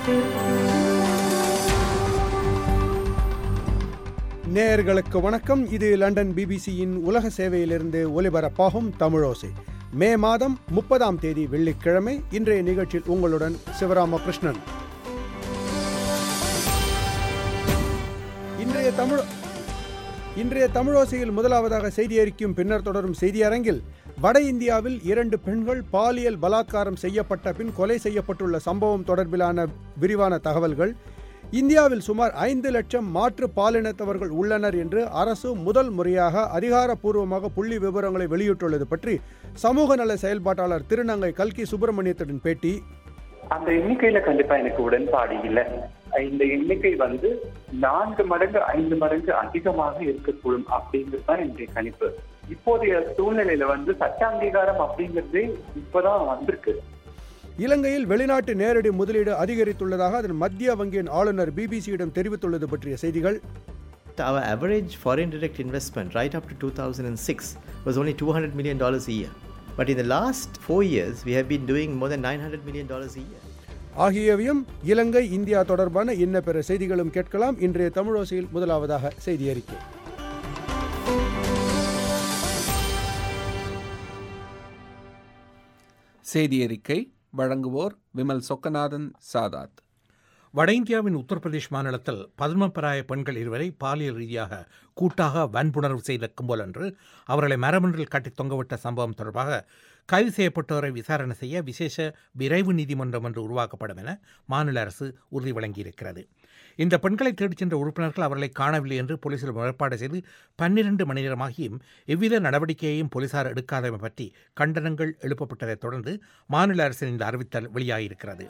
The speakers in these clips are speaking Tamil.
நேயர்களுக்கு வணக்கம் இது லண்டன் பிபிசியின் உலக சேவையிலிருந்து ஒலிபரப்பாகும் தமிழோசை மே மாதம் முப்பதாம் தேதி வெள்ளிக்கிழமை இன்றைய நிகழ்ச்சியில் உங்களுடன் சிவராமகிருஷ்ணன் இன்றைய தமிழ் இன்றைய தமிழோசையில் முதலாவதாக செய்தி அறிக்கும் பின்னர் தொடரும் செய்தி அரங்கில் வட இந்தியாவில் இரண்டு பெண்கள் பாலியல் பலாத்காரம் செய்யப்பட்ட பின் கொலை செய்யப்பட்டுள்ள சம்பவம் தொடர்பிலான விரிவான தகவல்கள் இந்தியாவில் சுமார் ஐந்து லட்சம் மாற்று பாலினத்தவர்கள் உள்ளனர் என்று அரசு முதல் முறையாக அதிகாரப்பூர்வமாக புள்ளி விவரங்களை வெளியிட்டுள்ளது பற்றி சமூக நல செயல்பாட்டாளர் திருநங்கை கல்கி சுப்பிரமணியத்துடன் பேட்டி அந்த எண்ணிக்கையில கண்டிப்பா எனக்கு உடன்பாடு இல்லை இந்த எண்ணிக்கை வந்து நான்கு மடங்கு ஐந்து மடங்கு அதிகமாக இருக்கக்கூடும் அப்படிங்கிறது தான் என்னுடைய கணிப்பு இப்போதைய சூழ்நிலையில வந்து சட்ட அங்கீகாரம் அப்படிங்கிறதே இப்பதான் வந்திருக்கு இலங்கையில் வெளிநாட்டு நேரடி முதலீடு அதிகரித்துள்ளதாக அதன் மத்திய வங்கியின் ஆளுநர் பிபிசியிடம் தெரிவித்துள்ளது பற்றிய செய்திகள் Our average foreign direct investment right up to 2006 was only $200 million a year. But in the last four years, we have been doing more than $900 million a year. ஆகியவையும் இலங்கை இந்தியா தொடர்பான இன்ன பிற செய்திகளும் கேட்கலாம் இன்றைய தமிழோசையில் முதலாவதாக செய்தி அறிக்கை செய்தி அறிக்கை வழங்குவோர் விமல் சொக்கநாதன் சாதாத் வட இந்தியாவின் உத்தரப்பிரதேஷ் மாநிலத்தில் பத்மபராய பெண்கள் இருவரை பாலியல் ரீதியாக கூட்டாக வன்புணர்வு செய்த கும்பல் என்று அவர்களை மரமொன்றில் கட்டி தொங்கவிட்ட சம்பவம் தொடர்பாக கைது செய்யப்பட்டோரை விசாரணை செய்ய விசேஷ விரைவு நீதிமன்றம் ஒன்று உருவாக்கப்படும் என மாநில அரசு உறுதி வழங்கியிருக்கிறது இந்த பெண்களை தேடிச் சென்ற உறுப்பினர்கள் அவர்களை காணவில்லை என்று போலீசில் முறைப்பாடு செய்து பன்னிரண்டு மணி நேரமாகியும் எவ்வித நடவடிக்கையையும் போலீசார் எடுக்காதவை பற்றி கண்டனங்கள் எழுப்பப்பட்டதைத் தொடர்ந்து மாநில அரசின் இந்த அறிவித்தல் வெளியாகியிருக்கிறது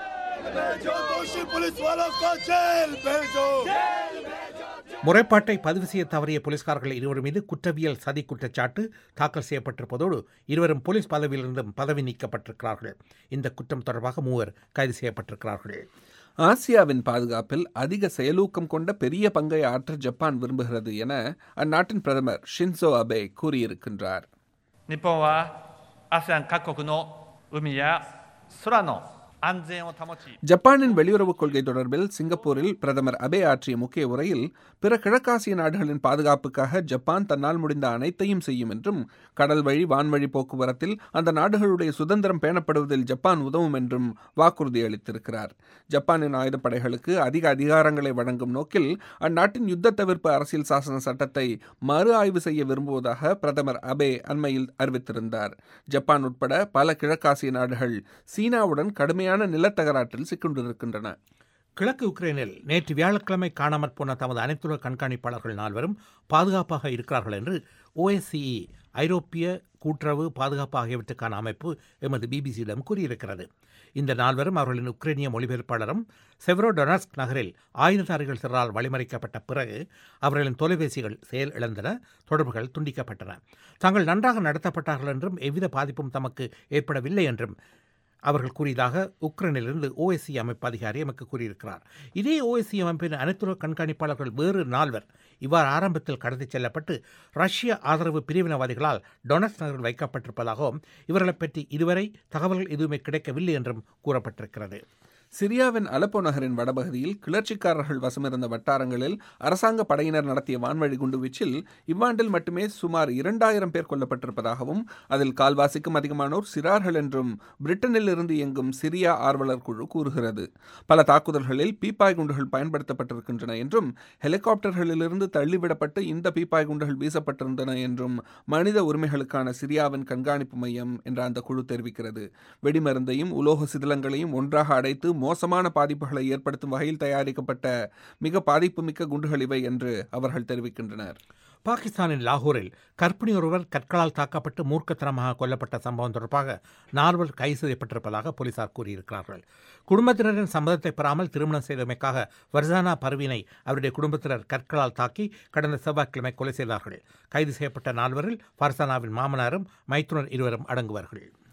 முறைப்பாட்டை பதிவு செய்ய தவறிய போலீஸ்காரர்கள் இருவர் மீது குற்றவியல் சதி குற்றச்சாட்டு தாக்கல் செய்யப்பட்டிருப்பதோடு இருவரும் போலீஸ் பதவியிலிருந்தும் பதவி நீக்கப்பட்டிருக்கிறார்கள் இந்த குற்றம் தொடர்பாக மூவர் கைது செய்யப்பட்டிருக்கிறார்கள் ஆசியாவின் பாதுகாப்பில் அதிக செயலூக்கம் கொண்ட பெரிய பங்கை ஆற்ற ஜப்பான் விரும்புகிறது என அந்நாட்டின் பிரதமர் ஷின்சோ அபே கூறியிருக்கின்றார் 日本は ASEAN 各国の海や空の安全を保ち ஜப்பானின் வெளியுறவுக் கொள்கை தொடர்பில் சிங்கப்பூரில் பிரதமர் அபே ஆற்றிய முக்கிய உரையில் பிற கிழக்காசிய நாடுகளின் பாதுகாப்புக்காக ஜப்பான் தன்னால் முடிந்த அனைத்தையும் செய்யும் என்றும் கடல் வழி வான்வழி போக்குவரத்தில் அந்த நாடுகளுடைய சுதந்திரம் பேணப்படுவதில் ஜப்பான் உதவும் என்றும் வாக்குறுதி அளித்திருக்கிறார் ஜப்பானின் ஆயுதப்படைகளுக்கு அதிக அதிகாரங்களை வழங்கும் நோக்கில் அந்நாட்டின் யுத்த தவிர்ப்பு அரசியல் சாசன சட்டத்தை மறு ஆய்வு செய்ய விரும்புவதாக பிரதமர் அபே அண்மையில் அறிவித்திருந்தார் ஜப்பான் உட்பட பல கிழக்காசிய நாடுகள் சீனாவுடன் கடுமையான நிலத்தகராற்றில் சிக்கொண்டிருக்கின்றன கிழக்கு உக்ரைனில் நேற்று வியாழக்கிழமை காணாமற் போன தமது அனைத்துலக கண்காணிப்பாளர்கள் நால்வரும் பாதுகாப்பாக இருக்கிறார்கள் என்று ஓஎஸ்சிஇ ஐரோப்பிய கூட்டுறவு பாதுகாப்பு ஆகியவற்றுக்கான அமைப்பு எமது பிபிசியிடம் கூறியிருக்கிறது இந்த நால்வரும் அவர்களின் உக்ரைனிய மொழிபெயர்ப்பாளரும் செவரோடொனஸ்க் நகரில் ஆயுததாரிகள் சிலரால் வழிமறைக்கப்பட்ட பிறகு அவர்களின் தொலைபேசிகள் செயல் இழந்தன தொடர்புகள் துண்டிக்கப்பட்டன தாங்கள் நன்றாக நடத்தப்பட்டார்கள் என்றும் எவ்வித பாதிப்பும் தமக்கு ஏற்படவில்லை என்றும் அவர்கள் கூறியதாக உக்ரைனிலிருந்து ஓஎஸ்சி அமைப்பு அதிகாரி எமக்கு கூறியிருக்கிறார் இதே ஓஎஸ்சி அமைப்பின் அனைத்துலக கண்காணிப்பாளர்கள் வேறு நால்வர் இவ்வாறு ஆரம்பத்தில் கடத்திச் செல்லப்பட்டு ரஷ்ய ஆதரவு பிரிவினவாதிகளால் டொனஸ் நகரில் வைக்கப்பட்டிருப்பதாகவும் இவர்களைப் பற்றி இதுவரை தகவல்கள் எதுவுமே கிடைக்கவில்லை என்றும் கூறப்பட்டிருக்கிறது சிரியாவின் அலப்போ நகரின் வடபகுதியில் கிளர்ச்சிக்காரர்கள் வசமிருந்த வட்டாரங்களில் அரசாங்க படையினர் நடத்திய வான்வழி குண்டுவீச்சில் இவ்வாண்டில் மட்டுமே சுமார் இரண்டாயிரம் பேர் கொல்லப்பட்டிருப்பதாகவும் அதில் கால்வாசிக்கும் அதிகமானோர் சிறார்கள் என்றும் பிரிட்டனில் இருந்து இயங்கும் சிரியா ஆர்வலர் குழு கூறுகிறது பல தாக்குதல்களில் பீப்பாய் குண்டுகள் பயன்படுத்தப்பட்டிருக்கின்றன என்றும் ஹெலிகாப்டர்களிலிருந்து தள்ளிவிடப்பட்டு இந்த பீப்பாய் குண்டுகள் வீசப்பட்டிருந்தன என்றும் மனித உரிமைகளுக்கான சிரியாவின் கண்காணிப்பு மையம் என்ற அந்த குழு தெரிவிக்கிறது வெடிமருந்தையும் உலோக சிதிலங்களையும் ஒன்றாக அடைத்து மோசமான பாதிப்புகளை ஏற்படுத்தும் வகையில் தயாரிக்கப்பட்ட மிக பாதிப்புமிக்க குண்டுகள் இவை என்று அவர்கள் தெரிவிக்கின்றனர் பாகிஸ்தானின் லாகூரில் கர்ப்பிணி ஒருவர் கற்களால் தாக்கப்பட்டு மூர்க்கத்தனமாக கொல்லப்பட்ட சம்பவம் தொடர்பாக நால்வர் கைது செய்யப்பட்டிருப்பதாக போலீசார் கூறியிருக்கிறார்கள் குடும்பத்தினரின் சம்மதத்தை பெறாமல் திருமணம் செய்தமைக்காக வர்சானா பர்வீனை அவருடைய குடும்பத்தினர் கற்களால் தாக்கி கடந்த செவ்வாய்க்கிழமை கொலை செய்தார்கள் கைது செய்யப்பட்ட நால்வரில் ஃபர்சானாவின் மாமனாரும் மைத்துனர் இருவரும் அடங்குவார்கள்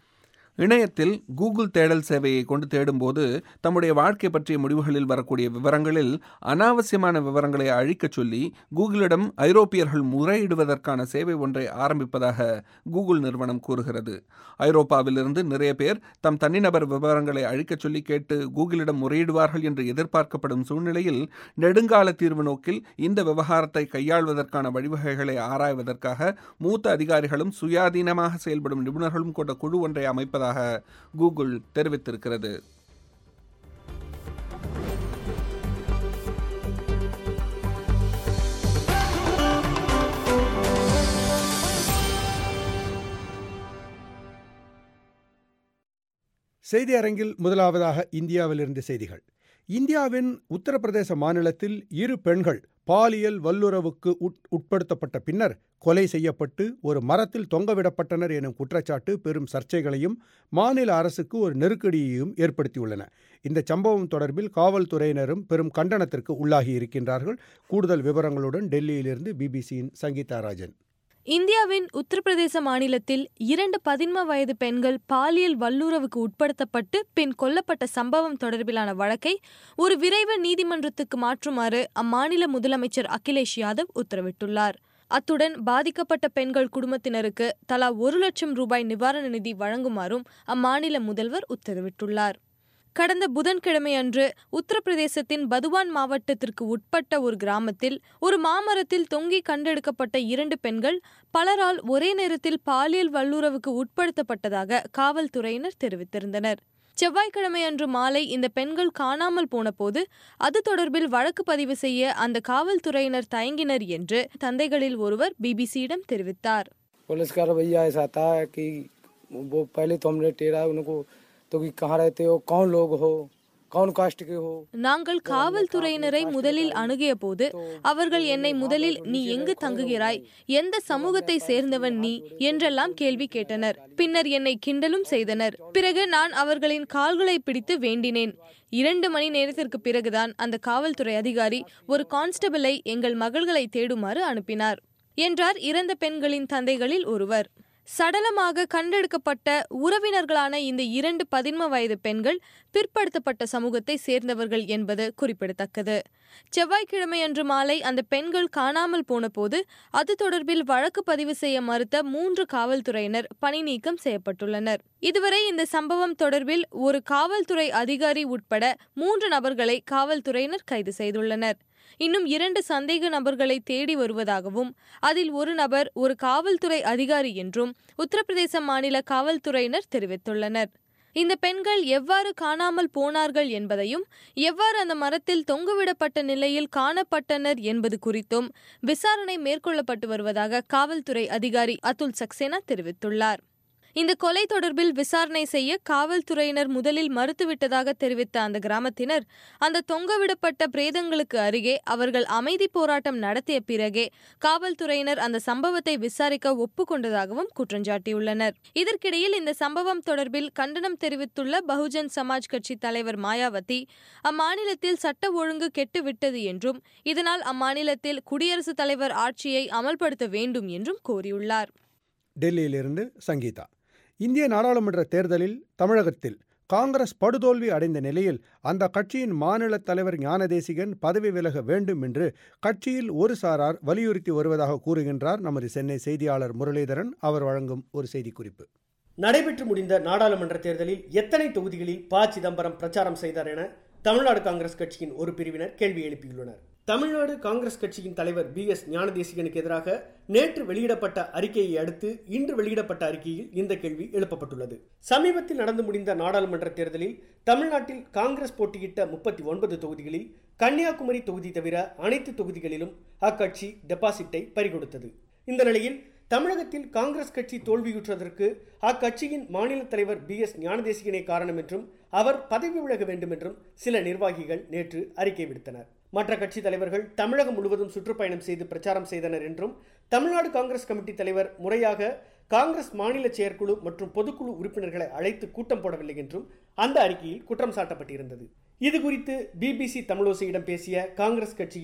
இணையத்தில் கூகுள் தேடல் சேவையை கொண்டு தேடும்போது தம்முடைய வாழ்க்கை பற்றிய முடிவுகளில் வரக்கூடிய விவரங்களில் அனாவசியமான விவரங்களை அழிக்கச் சொல்லி கூகுளிடம் ஐரோப்பியர்கள் முறையிடுவதற்கான சேவை ஒன்றை ஆரம்பிப்பதாக கூகுள் நிறுவனம் கூறுகிறது ஐரோப்பாவிலிருந்து நிறைய பேர் தம் தனிநபர் விவரங்களை அழிக்கச் சொல்லி கேட்டு கூகுளிடம் முறையிடுவார்கள் என்று எதிர்பார்க்கப்படும் சூழ்நிலையில் நெடுங்கால தீர்வு நோக்கில் இந்த விவகாரத்தை கையாள்வதற்கான வழிவகைகளை ஆராய்வதற்காக மூத்த அதிகாரிகளும் சுயாதீனமாக செயல்படும் நிபுணர்களும் கொண்ட குழு ஒன்றை அமைப்பதாக கூகுள் தெரிவித்திருக்கிறது செய்தி அரங்கில் முதலாவதாக இந்தியாவிலிருந்து செய்திகள் இந்தியாவின் உத்தரப்பிரதேச மாநிலத்தில் இரு பெண்கள் பாலியல் வல்லுறவுக்கு உட்- உட்படுத்தப்பட்ட பின்னர் கொலை செய்யப்பட்டு ஒரு மரத்தில் தொங்கவிடப்பட்டனர் எனும் குற்றச்சாட்டு பெரும் சர்ச்சைகளையும் மாநில அரசுக்கு ஒரு நெருக்கடியையும் ஏற்படுத்தியுள்ளன இந்த சம்பவம் தொடர்பில் காவல்துறையினரும் பெரும் கண்டனத்திற்கு உள்ளாகி இருக்கின்றார்கள் கூடுதல் விவரங்களுடன் டெல்லியிலிருந்து பிபிசியின் சங்கீதா ராஜன் இந்தியாவின் உத்தரப்பிரதேச மாநிலத்தில் இரண்டு பதின்ம வயது பெண்கள் பாலியல் வல்லுறவுக்கு உட்படுத்தப்பட்டு பின் கொல்லப்பட்ட சம்பவம் தொடர்பிலான வழக்கை ஒரு விரைவு நீதிமன்றத்துக்கு மாற்றுமாறு அம்மாநில முதலமைச்சர் அகிலேஷ் யாதவ் உத்தரவிட்டுள்ளார் அத்துடன் பாதிக்கப்பட்ட பெண்கள் குடும்பத்தினருக்கு தலா ஒரு லட்சம் ரூபாய் நிவாரண நிதி வழங்குமாறும் அம்மாநில முதல்வர் உத்தரவிட்டுள்ளார் கடந்த புதன்கிழமை அன்று உத்தரப்பிரதேசத்தின் பதுவான் மாவட்டத்திற்கு உட்பட்ட ஒரு கிராமத்தில் ஒரு மாமரத்தில் தொங்கி கண்டெடுக்கப்பட்ட இரண்டு பெண்கள் பலரால் ஒரே நேரத்தில் பாலியல் வல்லுறவுக்கு உட்படுத்தப்பட்டதாக காவல்துறையினர் தெரிவித்திருந்தனர் செவ்வாய்க்கிழமை அன்று மாலை இந்த பெண்கள் காணாமல் போனபோது அது தொடர்பில் வழக்கு பதிவு செய்ய அந்த காவல்துறையினர் தயங்கினர் என்று தந்தைகளில் ஒருவர் பிபிசியிடம் தெரிவித்தார் पुलिस का रवैया ऐसा था कि वो पहले तो हमने टेरा उनको तो कि कहाँ रहते हो कौन लोग हो कौन कास्ट के हो நாங்கள் காவல்துறையினரை முதலில் அணுகிய போது அவர்கள் என்னை முதலில் நீ எங்கு தங்குகிறாய் எந்த சமூகத்தை சேர்ந்தவன் நீ என்றெல்லாம் கேள்வி கேட்டனர் பின்னர் என்னை கிண்டலும் செய்தனர் பிறகு நான் அவர்களின் கால்களை பிடித்து வேண்டினேன் இரண்டு மணி நேரத்திற்கு பிறகுதான் அந்த காவல்துறை அதிகாரி ஒரு கான்ஸ்டபிளை எங்கள் மகள்களை தேடுமாறு அனுப்பினார் என்றார் இறந்த பெண்களின் தந்தைகளில் ஒருவர் சடலமாக கண்டெடுக்கப்பட்ட உறவினர்களான இந்த இரண்டு பதின்ம வயது பெண்கள் பிற்படுத்தப்பட்ட சமூகத்தை சேர்ந்தவர்கள் என்பது குறிப்பிடத்தக்கது செவ்வாய்க்கிழமை அன்று மாலை அந்த பெண்கள் காணாமல் போனபோது அது தொடர்பில் வழக்கு பதிவு செய்ய மறுத்த மூன்று காவல்துறையினர் பணி நீக்கம் செய்யப்பட்டுள்ளனர் இதுவரை இந்த சம்பவம் தொடர்பில் ஒரு காவல்துறை அதிகாரி உட்பட மூன்று நபர்களை காவல்துறையினர் கைது செய்துள்ளனர் இன்னும் இரண்டு சந்தேக நபர்களை தேடி வருவதாகவும் அதில் ஒரு நபர் ஒரு காவல்துறை அதிகாரி என்றும் உத்தரப்பிரதேச மாநில காவல்துறையினர் தெரிவித்துள்ளனர் இந்த பெண்கள் எவ்வாறு காணாமல் போனார்கள் என்பதையும் எவ்வாறு அந்த மரத்தில் தொங்குவிடப்பட்ட நிலையில் காணப்பட்டனர் என்பது குறித்தும் விசாரணை மேற்கொள்ளப்பட்டு வருவதாக காவல்துறை அதிகாரி அதுல் சக்சேனா தெரிவித்துள்ளார் இந்த கொலை தொடர்பில் விசாரணை செய்ய காவல்துறையினர் முதலில் மறுத்துவிட்டதாக தெரிவித்த அந்த கிராமத்தினர் அந்த தொங்கவிடப்பட்ட பிரேதங்களுக்கு அருகே அவர்கள் அமைதி போராட்டம் நடத்திய பிறகே காவல்துறையினர் அந்த சம்பவத்தை விசாரிக்க ஒப்புக்கொண்டதாகவும் குற்றஞ்சாட்டியுள்ளனர் இதற்கிடையில் இந்த சம்பவம் தொடர்பில் கண்டனம் தெரிவித்துள்ள பகுஜன் சமாஜ் கட்சி தலைவர் மாயாவதி அம்மாநிலத்தில் சட்ட ஒழுங்கு கெட்டுவிட்டது என்றும் இதனால் அம்மாநிலத்தில் குடியரசுத் தலைவர் ஆட்சியை அமல்படுத்த வேண்டும் என்றும் கோரியுள்ளார் டெல்லியிலிருந்து சங்கீதா இந்திய நாடாளுமன்ற தேர்தலில் தமிழகத்தில் காங்கிரஸ் படுதோல்வி அடைந்த நிலையில் அந்த கட்சியின் மாநில தலைவர் ஞானதேசிகன் பதவி விலக வேண்டும் என்று கட்சியில் ஒரு சாரார் வலியுறுத்தி வருவதாக கூறுகின்றார் நமது சென்னை செய்தியாளர் முரளிதரன் அவர் வழங்கும் ஒரு செய்திக்குறிப்பு நடைபெற்று முடிந்த நாடாளுமன்ற தேர்தலில் எத்தனை தொகுதிகளில் ப சிதம்பரம் பிரச்சாரம் செய்தார் என தமிழ்நாடு காங்கிரஸ் கட்சியின் ஒரு பிரிவினர் கேள்வி எழுப்பியுள்ளனர் தமிழ்நாடு காங்கிரஸ் கட்சியின் தலைவர் பி எஸ் ஞானதேசிகனுக்கு எதிராக நேற்று வெளியிடப்பட்ட அறிக்கையை அடுத்து இன்று வெளியிடப்பட்ட அறிக்கையில் இந்த கேள்வி எழுப்பப்பட்டுள்ளது சமீபத்தில் நடந்து முடிந்த நாடாளுமன்ற தேர்தலில் தமிழ்நாட்டில் காங்கிரஸ் போட்டியிட்ட முப்பத்தி ஒன்பது தொகுதிகளில் கன்னியாகுமரி தொகுதி தவிர அனைத்து தொகுதிகளிலும் அக்கட்சி டெபாசிட்டை பறிகொடுத்தது இந்த நிலையில் தமிழகத்தில் காங்கிரஸ் கட்சி தோல்வியுற்றதற்கு அக்கட்சியின் மாநில தலைவர் பி எஸ் ஞானதேசிகனே காரணம் என்றும் அவர் பதவி விலக வேண்டும் என்றும் சில நிர்வாகிகள் நேற்று அறிக்கை விடுத்தனர் மற்ற கட்சி தலைவர்கள் தமிழகம் முழுவதும் சுற்றுப்பயணம் செய்து பிரச்சாரம் செய்தனர் என்றும் தமிழ்நாடு காங்கிரஸ் கமிட்டி தலைவர் முறையாக காங்கிரஸ் மாநில செயற்குழு மற்றும் பொதுக்குழு உறுப்பினர்களை அழைத்து கூட்டம் போடவில்லை என்றும் அந்த அறிக்கையில் குற்றம் சாட்டப்பட்டிருந்தது இது குறித்து பிபிசி தமிழோசையிடம் பேசிய காங்கிரஸ் கட்சியின்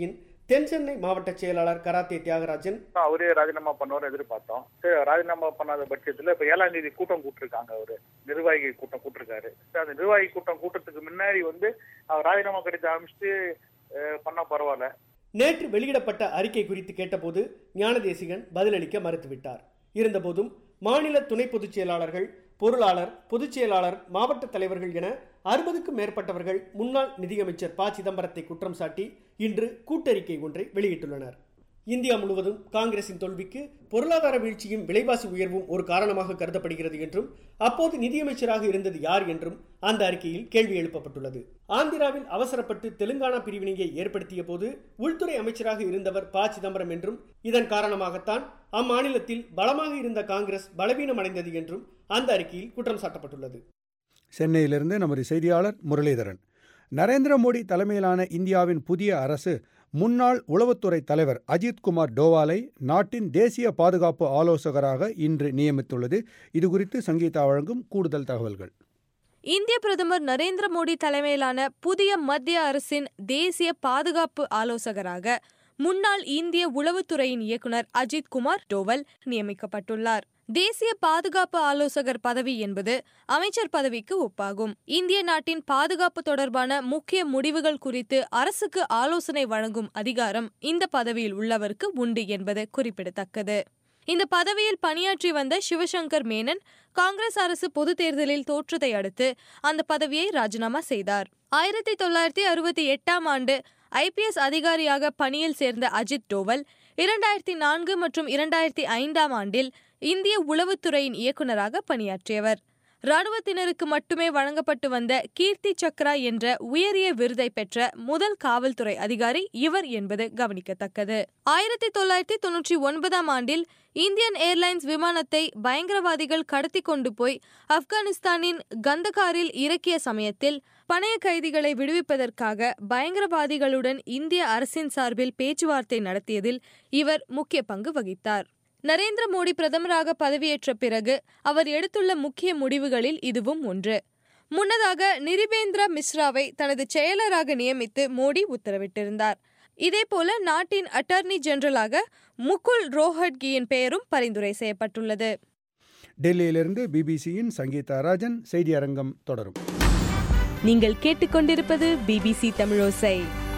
தென் சென்னை மாவட்ட செயலாளர் கராத்தே தியாகராஜன் அவரே ராஜினாமா பண்ணுவார் எதிர்பார்த்தோம் சரி, ராஜினாமா பண்ணாத பட்சத்துல இப்ப ஏழாம் தேதி கூட்டம் கூட்டிருக்காங்க அவரு நிர்வாகி கூட்டம் கூட்டிருக்காரு சரி, அந்த நிர்வாகி கூட்டம் கூட்டத்துக்கு முன்னாடி வந்து அவர் ராஜினாமா கடிதம் அமைச்சிட்டு அஹ், பண்ணா பரவாயில்ல நேற்று வெளியிடப்பட்ட அறிக்கை குறித்து கேட்டபோது ஞானதேசிகன் பதிலளிக்க மறுத்துவிட்டார் இருந்தபோதும் மாநில துணை பொதுச் செயலாளர்கள் பொருளாளர் பொதுச் செயலாளர் மாவட்ட தலைவர்கள் என அறுபதுக்கும் மேற்பட்டவர்கள் முன்னாள் நிதியமைச்சர் ப சிதம்பரத்தை குற்றம் சாட்டி இன்று கூட்டறிக்கை ஒன்றை வெளியிட்டுள்ளனர் இந்தியா முழுவதும் காங்கிரசின் தோல்விக்கு பொருளாதார வீழ்ச்சியும் விலைவாசி உயர்வும் ஒரு காரணமாக கருதப்படுகிறது என்றும் அப்போது நிதியமைச்சராக இருந்தது யார் என்றும் அந்த அறிக்கையில் கேள்வி எழுப்பப்பட்டுள்ளது ஆந்திராவில் அவசரப்பட்டு தெலுங்கானா பிரிவினையை ஏற்படுத்திய போது உள்துறை அமைச்சராக இருந்தவர் ப சிதம்பரம் என்றும் இதன் காரணமாகத்தான் அம்மாநிலத்தில் பலமாக இருந்த காங்கிரஸ் பலவீனமடைந்தது என்றும் அந்த அறிக்கையில் குற்றம் சாட்டப்பட்டுள்ளது சென்னையிலிருந்து நமது செய்தியாளர் முரளிதரன் நரேந்திர மோடி தலைமையிலான இந்தியாவின் புதிய அரசு முன்னாள் உளவுத்துறை தலைவர் அஜித் குமார் டோவாலை நாட்டின் தேசிய பாதுகாப்பு ஆலோசகராக இன்று நியமித்துள்ளது இதுகுறித்து சங்கீதா வழங்கும் கூடுதல் தகவல்கள் இந்திய பிரதமர் நரேந்திர மோடி தலைமையிலான புதிய மத்திய அரசின் தேசிய பாதுகாப்பு ஆலோசகராக முன்னாள் இந்திய உளவுத்துறையின் இயக்குனர் அஜித் குமார் டோவல் நியமிக்கப்பட்டுள்ளார் தேசிய பாதுகாப்பு ஆலோசகர் பதவி என்பது அமைச்சர் பதவிக்கு ஒப்பாகும் இந்திய நாட்டின் பாதுகாப்பு தொடர்பான முக்கிய முடிவுகள் குறித்து அரசுக்கு ஆலோசனை வழங்கும் அதிகாரம் இந்த பதவியில் உள்ளவருக்கு உண்டு என்பது குறிப்பிடத்தக்கது இந்த பதவியில் பணியாற்றி வந்த சிவசங்கர் மேனன் காங்கிரஸ் அரசு பொதுத் தேர்தலில் தோற்றதை அடுத்து அந்த பதவியை ராஜினாமா செய்தார் ஆயிரத்தி தொள்ளாயிரத்தி அறுபத்தி எட்டாம் ஆண்டு ஐபிஎஸ் அதிகாரியாக பணியில் சேர்ந்த அஜித் டோவல் இரண்டாயிரத்தி நான்கு மற்றும் இரண்டாயிரத்தி ஐந்தாம் ஆண்டில் இந்திய உளவுத்துறையின் இயக்குநராக பணியாற்றியவர் ராணுவத்தினருக்கு மட்டுமே வழங்கப்பட்டு வந்த கீர்த்தி சக்ரா என்ற உயரிய விருதை பெற்ற முதல் காவல்துறை அதிகாரி இவர் என்பது கவனிக்கத்தக்கது ஆயிரத்தி தொள்ளாயிரத்தி தொன்னூற்றி ஒன்பதாம் ஆண்டில் இந்தியன் ஏர்லைன்ஸ் விமானத்தை பயங்கரவாதிகள் கடத்தி கொண்டு போய் ஆப்கானிஸ்தானின் கந்தகாரில் இறக்கிய சமயத்தில் பணைய கைதிகளை விடுவிப்பதற்காக பயங்கரவாதிகளுடன் இந்திய அரசின் சார்பில் பேச்சுவார்த்தை நடத்தியதில் இவர் முக்கிய பங்கு வகித்தார் நரேந்திர மோடி பிரதமராக பதவியேற்ற பிறகு அவர் எடுத்துள்ள முக்கிய முடிவுகளில் இதுவும் ஒன்று முன்னதாக நிரிபேந்திர மிஸ்ராவை தனது செயலராக நியமித்து மோடி உத்தரவிட்டிருந்தார் இதேபோல நாட்டின் அட்டர்னி ஜெனரலாக முகுல் ரோஹட்கியின் பெயரும் பரிந்துரை செய்யப்பட்டுள்ளது டெல்லியிலிருந்து பிபிசியின் சங்கீதா ராஜன் செய்தியரங்கம் தொடரும் நீங்கள் கேட்டுக்கொண்டிருப்பது பிபிசி தமிழோசை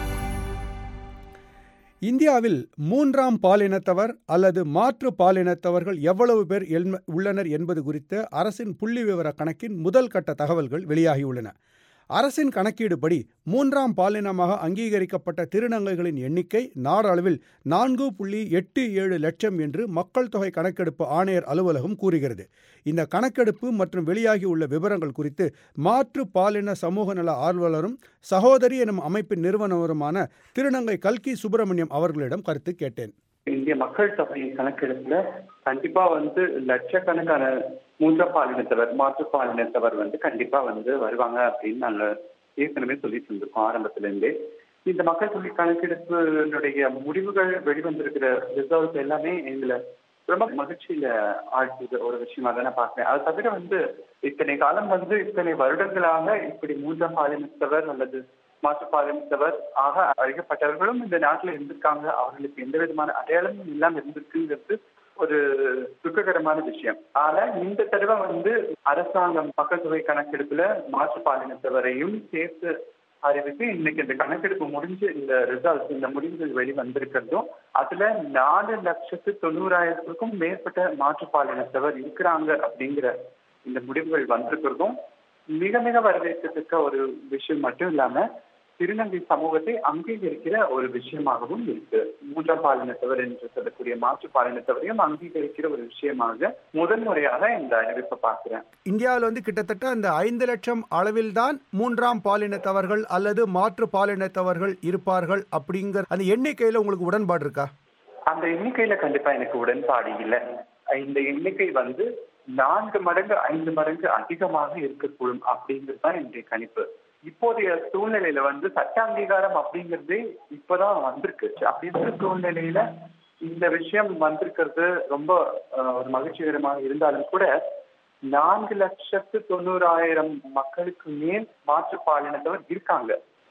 இந்தியாவில் மூன்றாம் பாலினத்தவர் அல்லது மாற்று பாலினத்தவர்கள் எவ்வளவு பேர் எல்ம- உள்ளனர் என்பது குறித்த அரசின் புள்ளி விவர கணக்கின் முதல் கட்ட தகவல்கள் வெளியாகியுள்ளன அரசின் கணக்கீடுபடி மூன்றாம் பாலினமாக அங்கீகரிக்கப்பட்ட திருநங்கைகளின் எண்ணிக்கை நாடளவில் நான்கு புள்ளி எட்டு ஏழு லட்சம் என்று மக்கள் தொகை கணக்கெடுப்பு ஆணையர் அலுவலகம் கூறுகிறது இந்த கணக்கெடுப்பு மற்றும் வெளியாகியுள்ள விவரங்கள் குறித்து மாற்று பாலின சமூக நல ஆர்வலரும் சகோதரி எனும் அமைப்பின் நிறுவனருமான திருநங்கை கல்கி சுப்பிரமணியம் அவர்களிடம் கருத்து கேட்டேன் இந்திய மக்கள் தொகை கணக்கெடுப்புல கண்டிப்பா வந்து லட்சக்கணக்கான மூன்றாம் பாலினத்தவர் மாற்றுப் பாலினத்தவர் வந்து கண்டிப்பா வந்து வருவாங்க அப்படின்னு நாங்க ஏற்கனவே சொல்லிட்டு இருந்திருக்கோம் ஆரம்பத்துல இருந்தே இந்த மக்கள் தொகை கணக்கெடுப்பினுடைய முடிவுகள் வெளிவந்திருக்கிற ரிசல்ட்ஸ் எல்லாமே எங்களை ரொம்ப மகிழ்ச்சியில ஆழ்த்துது ஒரு விஷயமா தான் நான் பார்க்கிறேன் அது தவிர வந்து இத்தனை காலம் வந்து இத்தனை வருடங்களாக இப்படி மூன்றாம் பாலினத்தவர் அல்லது மாற்றுப்பாலினத்தவர் ஆக அழைக்கப்பட்டவர்களும் இந்த நாட்டில் இருந்திருக்காங்க அவர்களுக்கு எந்த விதமான அடையாளமும் இல்லாம இருந்திருக்குங்கிறது ஒரு துக்ககரமான விஷயம் ஆனா இந்த தடவை வந்து அரசாங்கம் மக்கள் தொகை கணக்கெடுப்புல மாற்றுப்பாலினத்தவரையும் சேர்த்து அறிவித்து இன்னைக்கு இந்த கணக்கெடுப்பு முடிஞ்சு இந்த ரிசல்ட் இந்த முடிவுகள் வெளிவந்திருக்கிறதும் அதுல நாலு லட்சத்து தொண்ணூறாயிரத்துக்கும் மேற்பட்ட மாற்றுப்பாலினத்தவர் இருக்கிறாங்க அப்படிங்கிற இந்த முடிவுகள் வந்திருக்கிறதும் மிக மிக வரவேற்கத்தக்க ஒரு விஷயம் மட்டும் இல்லாம திருநங்கை சமூகத்தை அங்கீகரிக்கிற ஒரு விஷயமாகவும் இருக்கு மூன்றாம் பாலினத்தவர் என்று சொல்லக்கூடிய மாற்று பாலினத்தவரையும் அங்கீகரிக்கிற ஒரு விஷயமாக முதல் முறையாக இந்த அறிவிப்பை பார்க்கிறேன் இந்தியாவில் வந்து கிட்டத்தட்ட அந்த ஐந்து லட்சம் அளவில்தான் மூன்றாம் பாலினத்தவர்கள் அல்லது மாற்று பாலினத்தவர்கள் இருப்பார்கள் அப்படிங்கிற அந்த எண்ணிக்கையில் உங்களுக்கு உடன்பாடு இருக்கா அந்த எண்ணிக்கையில கண்டிப்பா எனக்கு உடன்பாடு இல்லை இந்த எண்ணிக்கை வந்து நான்கு மடங்கு ஐந்து மடங்கு அதிகமாக இருக்கக்கூடும் அப்படிங்கிறது தான் என்னுடைய கணிப்பு இப்போதைய சூழ்நிலையில வந்து சட்ட அங்கீகாரம் அப்படிங்கிறதே இப்பதான் வந்திருக்கு அப்படி இருக்கிற சூழ்நிலையில இந்த விஷயம் வந்திருக்கிறது ரொம்ப அஹ், ஒரு மகிழ்ச்சிகரமாக இருந்தாலும் கூட நான்கு லட்சத்து தொண்ணூறாயிரம் மக்களுக்கு மேல் மாற்றுப் பாலினத்தவர் இருக்காங்க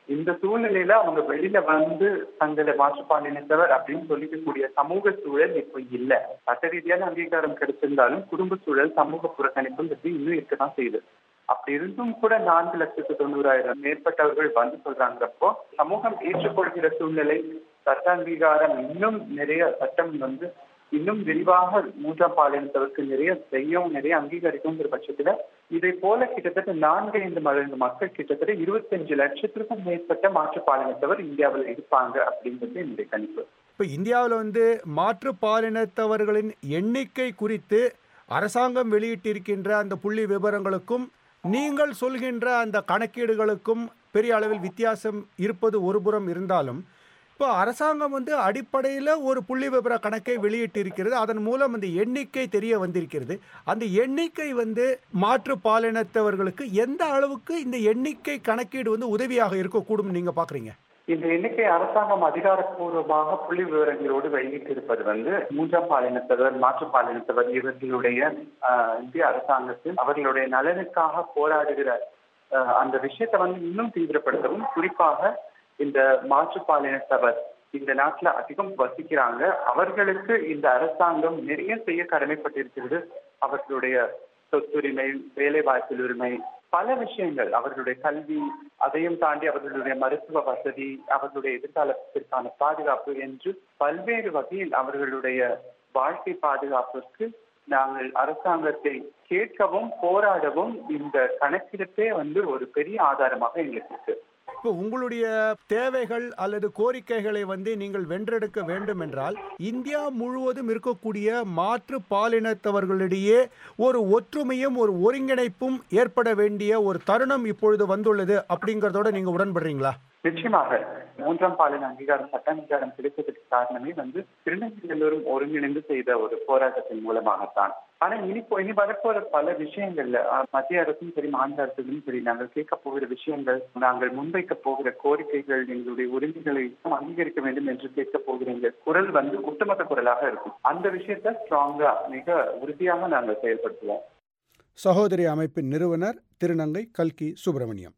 இந்த சூழ்நிலையில அவங்க வெளியில வந்து தங்களை மாற்றுப்பாலினத்தவர் அப்படின்னு சொல்லிக்கக்கூடிய சமூக சூழல் இப்ப இல்ல சட்ட ரீதியான அங்கீகாரம் கிடைச்சிருந்தாலும் குடும்ப சூழல் சமூக புறக்கணிப்புங்கிறது இன்னும் இருக்கதான் செய்யுது அப்படி இருந்தும் கூட நான்கு லட்சத்து தொண்ணூறாயிரம் மேற்பட்டவர்கள் வந்து சொல்றாங்கிறப்போ சமூகம் ஏற்றுக்கொள்கிற சூழ்நிலை சட்ட அங்கீகாரம் இன்னும் நிறைய சட்டம் வந்து இன்னும் விரிவாக மூன்றாம் பாலினத்தவருக்கு நிறைய செய்யவும் நிறைய அங்கீகரிக்குங்கிற பட்சத்துல இதை போல கிட்டத்தட்ட நான்கு ஐந்து மடங்கு மக்கள் கிட்டத்தட்ட இருபத்தஞ்சு லட்சத்திற்கும் மேற்பட்ட மாற்றுப்பாலினத்தவர் இந்தியாவில் இருப்பாங்க அப்படிங்கிறது என்னுடைய கணிப்பு இப்போ இந்தியாவில் வந்து மாற்றுப்பாலினத்தவர்களின் எண்ணிக்கை குறித்து அரசாங்கம் வெளியிட்டிருக்கின்ற அந்த புள்ளி விவரங்களுக்கும் நீங்கள் சொல்கின்ற அந்த கணக்கீடுகளுக்கும் பெரிய அளவில் வித்தியாசம் இருப்பது ஒருபுறம் இருந்தாலும் இப்போ அரசாங்கம் வந்து அடிப்படையில் ஒரு புள்ளி விவர கணக்கை வெளியிட்டிருக்கிறது அதன் மூலம் அந்த எண்ணிக்கை தெரிய வந்திருக்கிறது அந்த எண்ணிக்கை வந்து மாற்று பாலினத்தவர்களுக்கு எந்த அளவுக்கு இந்த எண்ணிக்கை கணக்கீடு வந்து உதவியாக இருக்கக்கூடும் நீங்கள் பார்க்குறீங்க இந்த எண்ணிக்கை அரசாங்கம் அதிகாரப்பூர்வமாக புள்ளி விவரங்களோடு வெளியிட்டிருப்பது வந்து மூன்றாம் பாலினத்தவர் மாற்றுப்பாலினத்தவர் இவர்களுடைய ஆஹ், இந்திய அரசாங்கத்தில் அவர்களுடைய நலனுக்காக போராடுகிற ஆஹ், அந்த விஷயத்தை வந்து இன்னும் தீவிரப்படுத்தவும் குறிப்பாக இந்த மாற்றுப்பாலினத்தவர் இந்த நாட்டுல அதிகம் வசிக்கிறாங்க அவர்களுக்கு இந்த அரசாங்கம் நிறைய செய்ய கடமைப்பட்டிருக்கிறது அவர்களுடைய சொத்துரிமை வேலை வாய்ப்பில் உரிமை பல விஷயங்கள் அவர்களுடைய கல்வி அதையும் தாண்டி அவர்களுடைய மருத்துவ வசதி அவர்களுடைய எதிர்காலத்திற்கான பாதுகாப்பு என்று பல்வேறு வகையில் அவர்களுடைய வாழ்க்கை பாதுகாப்பிற்கு நாங்கள் அரசாங்கத்தை கேட்கவும் போராடவும் இந்த கணக்கெடுப்பே வந்து ஒரு பெரிய ஆதாரமாக எங்களுக்கு இருக்கு இப்போ உங்களுடைய தேவைகள் அல்லது கோரிக்கைகளை வந்து நீங்கள் வென்றெடுக்க வேண்டும் என்றால் இந்தியா முழுவதும் இருக்கக்கூடிய மாற்று பாலினத்தவர்களிடையே ஒரு ஒற்றுமையும் ஒரு ஒருங்கிணைப்பும் ஏற்பட வேண்டிய ஒரு தருணம் இப்பொழுது வந்துள்ளது அப்படிங்கறதோட நீங்க உடன்படுறீங்களா நிச்சயமாக மூன்றாம் பாலின அங்கீகாரம் சட்ட அங்கீகாரம் கிடைத்ததற்கு காரணமே வந்து திருநெல்வேலியோரும் ஒருங்கிணைந்து செய்த ஒரு போராட்டத்தின் மூலமாகத்தான் ஆனா இனி போ- இனி வரப்போற பல விஷயங்கள்ல அஹ், மத்திய அரசும் சரி மாநில அரசுகளும் சரி நாங்கள் கேட்க போகிற விஷயங்கள் நாங்கள் முன்வைக்க போகிற கோரிக்கைகள் எங்களுடைய உரிமைகளை அங்கீகரிக்க வேண்டும் என்று கேட்க போகிற இந்த குரல் வந்து ஒட்டுமொத்த குரலாக இருக்கும் அந்த விஷயத்தை ஸ்ட்ராங்கா மிக உறுதியாக நாங்கள் செயல்படுத்துவோம் சகோதரி அமைப்பின் நிறுவனர் திருநங்கை கல்கி சுப்பிரமணியம்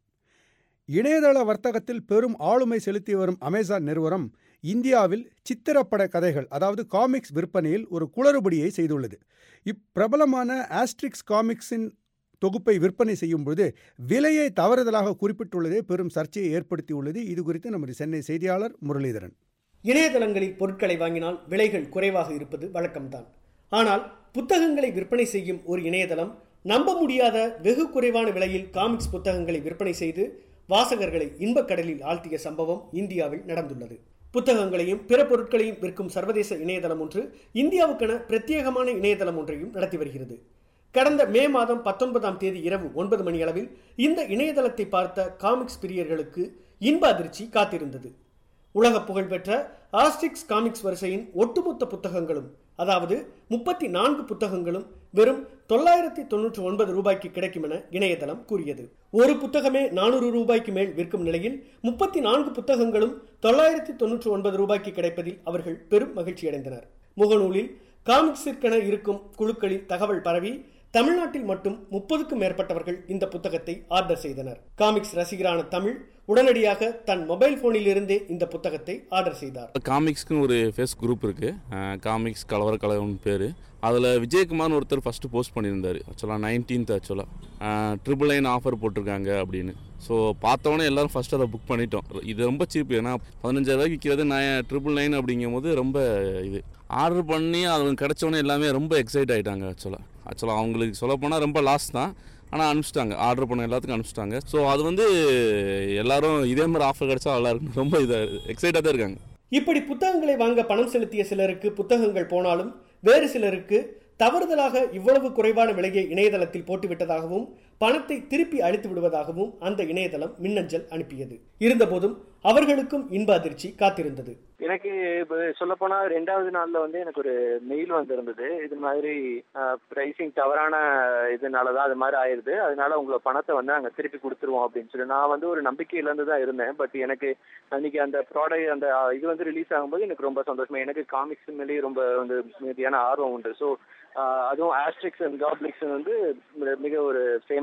இணையதள வர்த்தகத்தில் பெரும் ஆளுமை செலுத்தி வரும் அமேசான் நிறுவனம் இந்தியாவில் சித்திரப்பட கதைகள் அதாவது காமிக்ஸ் விற்பனையில் ஒரு குளறுபடியை செய்துள்ளது இப்பிரபலமான ஆஸ்ட்ரிக்ஸ் காமிக்ஸின் தொகுப்பை விற்பனை செய்யும் பொழுது விலையை தவறுதலாக குறிப்பிட்டுள்ளதே பெரும் சர்ச்சையை ஏற்படுத்தியுள்ளது இது குறித்து நமது சென்னை செய்தியாளர் முரளிதரன் இணையதளங்களில் பொருட்களை வாங்கினால் விலைகள் குறைவாக இருப்பது வழக்கம்தான் ஆனால் புத்தகங்களை விற்பனை செய்யும் ஒரு இணையதளம் நம்ப முடியாத வெகு குறைவான விலையில் காமிக்ஸ் புத்தகங்களை விற்பனை செய்து வாசகர்களை இன்பக்கடலில் ஆழ்த்திய சம்பவம் இந்தியாவில் நடந்துள்ளது புத்தகங்களையும் பிற பொருட்களையும் விற்கும் சர்வதேச இணையதளம் ஒன்று இந்தியாவுக்கென பிரத்யேகமான இணையதளம் ஒன்றையும் நடத்தி வருகிறது கடந்த மே மாதம் பத்தொன்பதாம் தேதி இரவு ஒன்பது மணி அளவில் இந்த இணையதளத்தை பார்த்த காமிக்ஸ் பிரியர்களுக்கு இன்ப அதிர்ச்சி காத்திருந்தது உலக புகழ்பெற்ற ஆஸ்டிக்ஸ் காமிக்ஸ் வரிசையின் ஒட்டுமொத்த புத்தகங்களும் அதாவது முப்பத்தி நான்கு புத்தகங்களும் வெறும் தொள்ளாயிரத்தி தொன்னூற்றி ஒன்பது ரூபாய்க்கு கிடைக்கும் என இணையதளம் கூறியது ஒரு புத்தகமே நானூறு ரூபாய்க்கு மேல் விற்கும் நிலையில் முப்பத்தி நான்கு புத்தகங்களும் தொள்ளாயிரத்தி தொன்னூற்றி ஒன்பது ரூபாய்க்கு கிடைப்பதில் அவர்கள் பெரும் மகிழ்ச்சியடைந்தனர் முகநூலில் காமிக்ஸிற்கென இருக்கும் குழுக்களில் தகவல் பரவி தமிழ்நாட்டில் மட்டும் முப்பதுக்கும் மேற்பட்டவர்கள் இந்த புத்தகத்தை ஆர்டர் செய்தனர் காமிக்ஸ் ரசிகரான தமிழ் உடனடியாக தன் மொபைல் போனில் இருந்தே இந்த புத்தகத்தை ஆர்டர் செய்தார் காமிக்ஸ்க்குன்னு ஒரு ஃபேஸ் குரூப் இருக்குது காமிக்ஸ் கலவர கலவரம்னு பேர் அதில் விஜயகுமார்னு ஒருத்தர் ஃபஸ்ட்டு போஸ்ட் பண்ணியிருந்தார் ஆக்சுவலாக நைன்டீன்த் ஆக்சுவலாக ட்ரிபிள் நைன் ஆஃபர் போட்டிருக்காங்க அப்படின்னு ஸோ பார்த்தோன்னே எல்லாரும் ஃபஸ்ட்டு அதை புக் பண்ணிட்டோம் இது ரொம்ப சீப் ஏன்னா பதினஞ்சாயிரூவாய்க்கு விற்கிறது நான் ட்ரிபிள் நைன் அப்படிங்கும்போது ரொம்ப இது ஆர்டர் பண்ணி அது கிடச்சோன்னே எல்லாமே ரொம்ப எக்ஸைட் ஆகிட்டாங்க ஆக்சுவலாக ஆக்சுவலாக அவங்களுக்கு சொல்லப்போனால் ரொம்ப லாஸ் தான் ஆனால் அனுப்பிச்சிட்டாங்க ஆர்டர் பண்ண எல்லாத்துக்கும் அனுப்பிச்சிட்டாங்க ஸோ அது வந்து எல்லாரும் இதே மாதிரி ஆஃபர் கிடைச்சா நல்லா இருக்கும் ரொம்ப இதாக எக்ஸைட்டாக தான் இருக்காங்க இப்படி புத்தகங்களை வாங்க பணம் செலுத்திய சிலருக்கு புத்தகங்கள் போனாலும் வேறு சிலருக்கு தவறுதலாக இவ்வளவு குறைவான விலையை இணையதளத்தில் போட்டுவிட்டதாகவும் பணத்தை திருப்பி அளித்து விடுவதாகவும் அந்த இணையதளம் மின்னஞ்சல் அனுப்பியது இருந்தபோதும் அவர்களுக்கும் இன்ப அதிர்ச்சி காத்திருந்தது எனக்கு இப்போ சொல்ல போனா ரெண்டாவது நாள்ல வந்து எனக்கு ஒரு மெயில் வந்திருந்தது இது மாதிரி பிரைசிங் தவறான இதனால தான் அது மாதிரி ஆயிருது அதனால உங்களை பணத்தை வந்து நாங்கள் திருப்பி கொடுத்துருவோம் அப்படின்னு சொல்லி நான் வந்து ஒரு நம்பிக்கையில இருந்து தான் இருந்தேன் பட் எனக்கு அன்னைக்கு அந்த ப்ராடக்ட் அந்த இது வந்து ரிலீஸ் ஆகும்போது எனக்கு ரொம்ப சந்தோஷமா எனக்கு காமிக்ஸ் மேலேயே ரொம்ப வந்து மீதியான ஆர்வம் உண்டு ஸோ அதுவும் ஆஸ்ட்ரிக்ஸ் அண்ட் காப்ளிக்ஸ் வந்து மிக ஒரு ஃபேமஸ்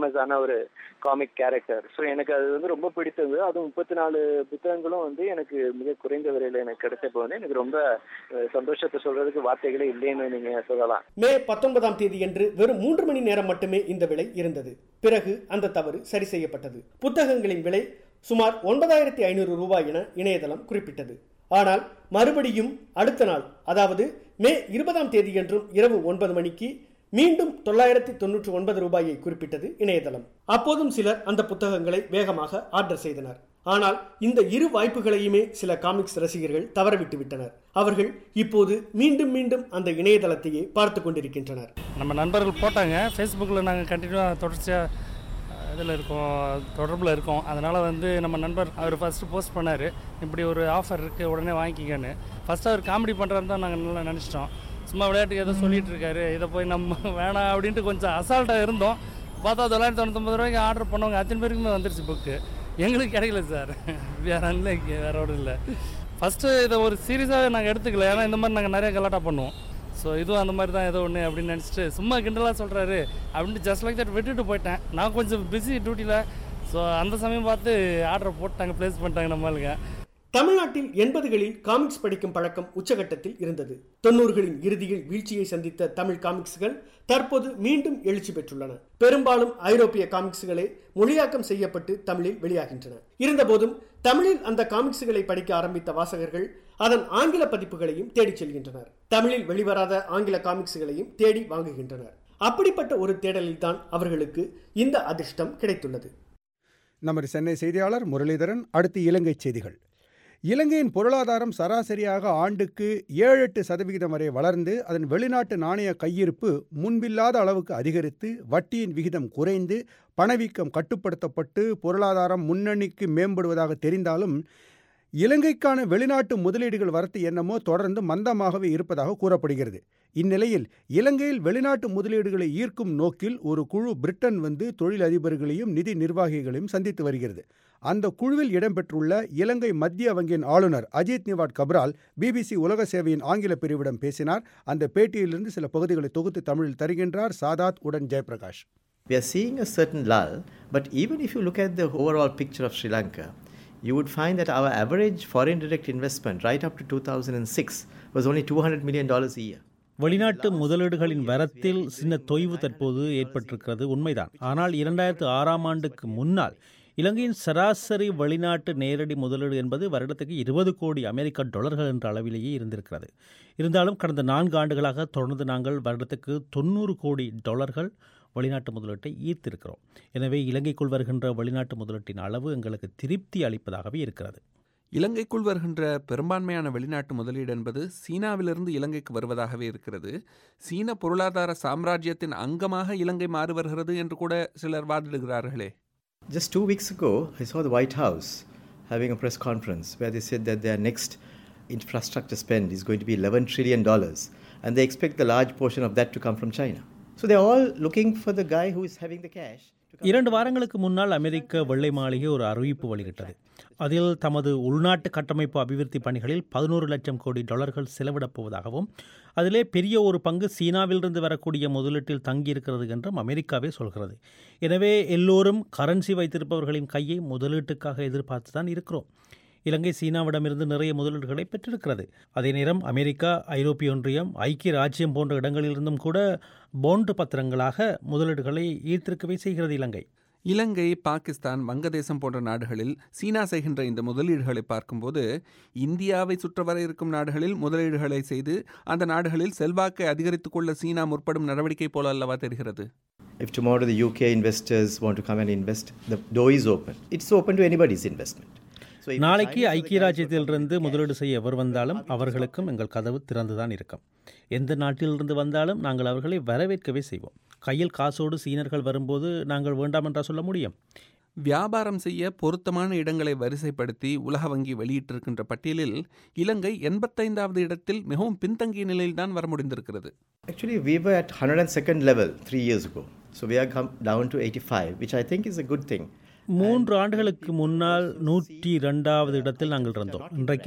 ஃபேமஸான ஒரு காமிக் கேரக்டர் ஸோ எனக்கு அது வந்து ரொம்ப பிடித்தது அதுவும் முப்பத்தி நாலு புத்தகங்களும் வந்து எனக்கு மிக குறைந்த விலையில எனக்கு கிடைச்சப்போ வந்து எனக்கு ரொம்ப அஹ், சந்தோஷத்தை சொல்றதுக்கு வார்த்தைகளே இல்லைன்னு நீங்க சொல்லலாம் மே பத்தொன்பதாம் தேதியன்று வெறும் மூன்று மணி நேரம் மட்டுமே இந்த விலை இருந்தது பிறகு அந்த தவறு சரி செய்யப்பட்டது புத்தகங்களின் விலை சுமார் ஒன்பதாயிரத்தி ஐநூறு ரூபாய் என இணையதளம் குறிப்பிட்டது ஆனால் மறுபடியும் அடுத்த நாள் அதாவது மே இருபதாம் தேதியன்றும் இரவு ஒன்பது மணிக்கு மீண்டும் தொள்ளாயிரத்தி தொன்னூற்றி ஒன்பது ரூபாயை குறிப்பிட்டது இணையதளம் அப்போதும் சிலர் அந்த புத்தகங்களை வேகமாக ஆர்டர் செய்தனர் ஆனால் இந்த இரு வாய்ப்புகளையுமே சில காமிக்ஸ் ரசிகர்கள் தவறவிட்டு விட்டனர் அவர்கள் இப்போது மீண்டும் மீண்டும் அந்த இணையதளத்தையே பார்த்து கொண்டிருக்கின்றனர் நம்ம நண்பர்கள் போட்டாங்க ஃபேஸ்புக்கில் நாங்கள் கண்டினியூவாக தொடர்ச்சியாக இதில் இருக்கோம் தொடர்பில் இருக்கோம் அதனால் வந்து நம்ம நண்பர் அவர் ஃபஸ்ட்டு போஸ்ட் பண்ணார் இப்படி ஒரு ஆஃபர் இருக்குது உடனே வாங்கிக்கங்கன்னு ஃபஸ்ட்டு அவர் காமெடி பண்ணுறாரு தான் நாங்கள் நல்லா நினச்சிட்டோம் சும்மா விளையாட்டுக்கு ஏதோ சொல்லிட்டு இருக்காரு இதை போய் நம்ம வேணாம் அப்படின்ட்டு கொஞ்சம் அசால்ட்டாக இருந்தோம் பார்த்தா தொள்ளாயிரத்தி தொண்ணூத்தொம்பது ரூபாய்க்கு ஆர்டர் பண்ணவங்க அத்தனை பேருக்குமே வந்துருச்சு புக்கு எங்களுக்கு கிடைக்கல சார் வேற இல்லை வேற ஒன்றும் இல்லை ஃபஸ்ட்டு இதை ஒரு சீரியஸாகவே நாங்கள் எடுத்துக்கல ஏன்னா இந்த மாதிரி நாங்கள் நிறைய கலாட்டா பண்ணுவோம் ஸோ இதுவும் அந்த மாதிரி தான் ஏதோ ஒன்று அப்படின்னு நினச்சிட்டு சும்மா கிண்டலாக சொல்கிறாரு அப்படின்ட்டு ஜஸ்ட் லைக் தட் விட்டுட்டு போயிட்டேன் நான் கொஞ்சம் பிஸி டியூட்டியில் ஸோ அந்த சமயம் பார்த்து ஆர்டர் போட்டாங்க ப்ளேஸ் பண்ணிட்டாங்க நம்மளுங்க தமிழ்நாட்டில் எண்பதுகளில் காமிக்ஸ் படிக்கும் பழக்கம் உச்சகட்டத்தில் இருந்தது தொண்ணூறுகளின் இறுதியில் வீழ்ச்சியை சந்தித்த தமிழ் காமிக்ஸ்கள் தற்போது மீண்டும் எழுச்சி பெற்றுள்ளன பெரும்பாலும் ஐரோப்பிய காமிக்ஸ்களே மொழியாக்கம் செய்யப்பட்டு தமிழில் வெளியாகின்றன இருந்தபோதும் தமிழில் அந்த காமிக்ஸ்களை படிக்க ஆரம்பித்த வாசகர்கள் அதன் ஆங்கில பதிப்புகளையும் தேடிச் செல்கின்றனர் தமிழில் வெளிவராத ஆங்கில காமிக்ஸ்களையும் தேடி வாங்குகின்றனர் அப்படிப்பட்ட ஒரு தேடலில் தான் அவர்களுக்கு இந்த அதிர்ஷ்டம் கிடைத்துள்ளது நமது சென்னை செய்தியாளர் முரளிதரன் அடுத்து இலங்கை செய்திகள் இலங்கையின் பொருளாதாரம் சராசரியாக ஆண்டுக்கு ஏழு எட்டு சதவிகிதம் வரை வளர்ந்து அதன் வெளிநாட்டு நாணய கையிருப்பு முன்பில்லாத அளவுக்கு அதிகரித்து வட்டியின் விகிதம் குறைந்து பணவீக்கம் கட்டுப்படுத்தப்பட்டு பொருளாதாரம் முன்னணிக்கு மேம்படுவதாக தெரிந்தாலும் இலங்கைக்கான வெளிநாட்டு முதலீடுகள் வரத்து என்னமோ தொடர்ந்து மந்தமாகவே இருப்பதாக கூறப்படுகிறது இந்நிலையில் இலங்கையில் வெளிநாட்டு முதலீடுகளை ஈர்க்கும் நோக்கில் ஒரு குழு பிரிட்டன் வந்து தொழிலதிபர்களையும் நிதி நிர்வாகிகளையும் சந்தித்து வருகிறது அந்த குழுவில் இடம்பெற்றுள்ள இலங்கை மத்திய வங்கியின் ஆளுநர் அஜித் நிவாட் கப்ரால் பிபிசி உலக சேவையின் ஆங்கில பிரிவிடம் பேசினார் அந்த பேட்டியிலிருந்து சில பகுதிகளை தொகுத்து தமிழில் தருகின்றார் சாதாத் உடன் Jayaprakash We are seeing a certain lull, but even if you look at the overall picture of Sri Lanka, you would find that our average foreign direct investment right up to 2006 was only $200 million a year. வெளிநாட்டு முதலீடுகளின் வரத்தில் சின்ன தொய்வு தற்போது ஏற்பட்டிருக்கிறது உண்மைதான் ஆனால் இரண்டாயிரத்து ஆறாம் ஆண்டுக்கு முன்னால் இலங்கையின் சராசரி வெளிநாட்டு நேரடி முதலீடு என்பது வருடத்துக்கு இருபது கோடி அமெரிக்க டாலர்கள் என்ற அளவிலேயே இருந்திருக்கிறது இருந்தாலும் கடந்த நான்கு ஆண்டுகளாக தொடர்ந்து நாங்கள் வருடத்துக்கு தொண்ணூறு கோடி டாலர்கள் வெளிநாட்டு முதலீட்டை ஈர்த்திருக்கிறோம் எனவே இலங்கைக்குள் வருகின்ற வெளிநாட்டு முதலீட்டின் அளவு எங்களுக்கு திருப்தி அளிப்பதாகவே இருக்கிறது இலங்கைக்குள் வருகின்ற பெரும்பான்மையான வெளிநாட்டு முதலீடு என்பது சீனாவிலிருந்து இலங்கைக்கு வருவதாகவே இருக்கிறது சீன பொருளாதார சாம்ராஜ்யத்தின் அங்கமாக இலங்கை மாறி வருகிறது என்று கூட சிலர் வாதிடுகிறார்களே Just two weeks ago, I saw the White House having a press conference where they said that their next infrastructure spend is going to be $11 trillion, and they expect the large portion of that to come from China. So they're all looking for the guy who is having the cash. இரண்டு வாரங்களுக்கு முன்னால் அமெரிக்க வெள்ளை மாளிகை ஒரு அறிவிப்பு வெளியிட்டது அதில் தமது உள்நாட்டு கட்டமைப்பு அபிவிருத்தி பணிகளில் பதினோரு லட்சம் கோடி டாலர்கள் செலவிடப் போவதாகவும் அதிலே பெரிய ஒரு பங்கு சீனாவிலிருந்து வரக்கூடிய முதலீட்டில் தங்கியிருக்கிறது என்றும் அமெரிக்காவே சொல்கிறது எனவே எல்லோரும் கரன்சி வைத்திருப்பவர்களின் கையை முதலீட்டுக்காக எதிர்பார்த்து தான் இருக்கிறோம் இலங்கை சீனாவிடமிருந்து நிறைய முதலீடுகளை பெற்றிருக்கிறது அதே நேரம் அமெரிக்கா ஐரோப்பிய ஒன்றியம் ஐக்கிய ராஜ்யம் போன்ற இடங்களிலிருந்தும் கூட போண்டு பத்திரங்களாக முதலீடுகளை ஈர்த்திருக்கவே செய்கிறது இலங்கை இலங்கை பாகிஸ்தான் வங்கதேசம் போன்ற நாடுகளில் சீனா செய்கின்ற இந்த முதலீடுகளை பார்க்கும்போது இந்தியாவை சுற்ற வர இருக்கும் நாடுகளில் முதலீடுகளை செய்து அந்த நாடுகளில் செல்வாக்கை அதிகரித்துக் கொள்ள சீனா முற்படும் நடவடிக்கை போல அல்லவா தெரிகிறது If tomorrow the UK investors want to come and invest, the door is open. It's open to anybody's investment. So if நாளைக்கு Chinese are the ஐக்கிய guys who ராஜ்யத்திலிருந்து முதலீடு செய்ய எவர் வந்தாலும் அவர்களுக்கும் எங்கள் கதவு திறந்துதான் இருக்கும் எந்த நாட்டிலிருந்து வந்தாலும் நாங்கள் அவர்களை வரவேற்கவே செய்வோம் கையில் காசோடு சீனர்கள் வரும்போது நாங்கள் வேண்டாம் என்றா சொல்ல முடியும் வியாபாரம் செய்ய பொருத்தமான இடங்களை வரிசைப்படுத்தி உலக வங்கி வெளியிட்டிருக்கின்ற பட்டியலில் இலங்கை எண்பத்தைந்தாவது இடத்தில் மிகவும் பின்தங்கிய நிலையில்தான் வர முடிந்திருக்கிறது Actually, we were at 102nd level three years ago. So we are come down to 85, which I think is a good thing. மூன்று ஆண்டுகளுக்கு முன்னால் நூற்றி இரண்டாவது இடத்தில் நாங்கள் இருந்தோம் இன்றைக்கு